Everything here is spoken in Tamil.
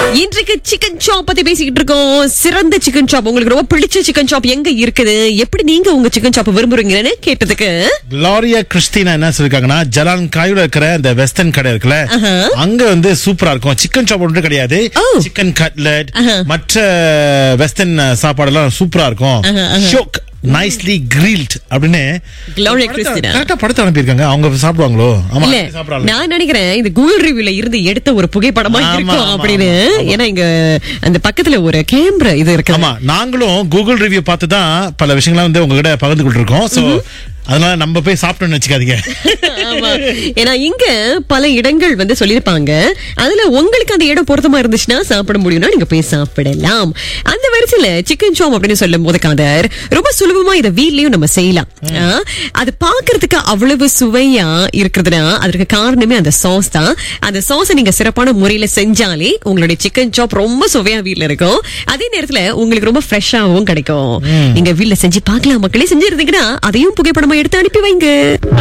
இன்றைக்கு சிக்கன் சாப் பத்தி பேசிக்கிட்டு இருக்கோம் சிறந்த சிக்கன் சாப் உங்களுக்கு ரொம்ப பிடிச்ச சிக்கன் சாப் எங்க இருக்குது எப்படி நீங்க உங்க சிக்கன் சாப் விரும்புறீங்கன்னு கேட்டதுக்கு க்ளோரியா கிறிஸ்டினா என்ன சொல்லிருக்காங்கன்னா ஜலான் காயூல இருக்கிற இந்த வெஸ்டர்ன் கடை இருக்குல்ல ஆஹா. அங்க வந்து சூப்பரா இருக்கும் சிக்கன் சாப் ஒன்று கிடையாது ஓ. சிக்கன் கட்லெட் ஆஹா. மற்ற வெஸ்டர்ன் சாப்பாடு எல்லாம் சூப்பரா இருக்கும் ஆஹா, ஆஹா. ஷோக் நைஸ்லி கிரில்ட் அப்படின்னு Gloria Christina. கரெக்டா படத்தை அனுப்பியிருக்காங்க அவங்க சாப்பிடுவாங்களோ ஆமா இல்ல சாப்பிடலாம் நான் நினைக்கிறேன் இந்த கூகுள் ரிவ்யூல இருந்து எடுத்த ஒரு புகைப்படமா ஆமா, இருக்கும் ஆமா, அப்படின்னு ஆமா, ஆமா. ஏன்னா இங்க அந்த பக்கத்துல ஒரு கேமரா இது இருக்கு ஆமா நாங்களும் கூகுள் ரிவ்யூ பார்த்து தான் பல விஷயங்களை வந்து உங்ககிட்ட பகிர்ந்து கொண்டிருக்கோம் சோ அதனால நம்ம போய் சாப்பிட்டோம்னு வச்சுக்காதீங்க ஆமா. ஏன்னா இங்க பல இடங்கள் வந்து சொல்லிருப்பாங்க அதுல உங்களுக்கு அந்த இடம் பொருத்தமா இருந்துச்சுன்னா சாப்பிட முடியும்னா நீங்க போய் சாப்பிடலாம் அந்த வரிசையில சிக்கன் சாப் அப்படின்னு சொல்லும் போது காதர் ரொம்ப சுலபமா இதை வீட்லயும் நம்ம செய்யலாம் ஆ, அது பாக்குறதுக்கு அவ்வளவு சுவையா இருக்கிறதுனா அதற்கு காரணமே அந்த சாஸ் தான் அந்த சாஸை நீங்க சிறப்பான முறையில செஞ்சாலே உங்களுடைய சிக்கன் சாப் ரொம்ப சுவையா வீட்ல இருக்கும் அதே நேரத்துல உங்களுக்கு ரொம்ப ஃப்ரெஷ்ஷாவும் கிடைக்கும் நீங்க வீட்ல செஞ்சு பார்க்கலாம் மக்களே செஞ்சு இருந்தீங்கன்னா அதையும் புகைப்படமா எடுத்து அனுப்பி வைங்க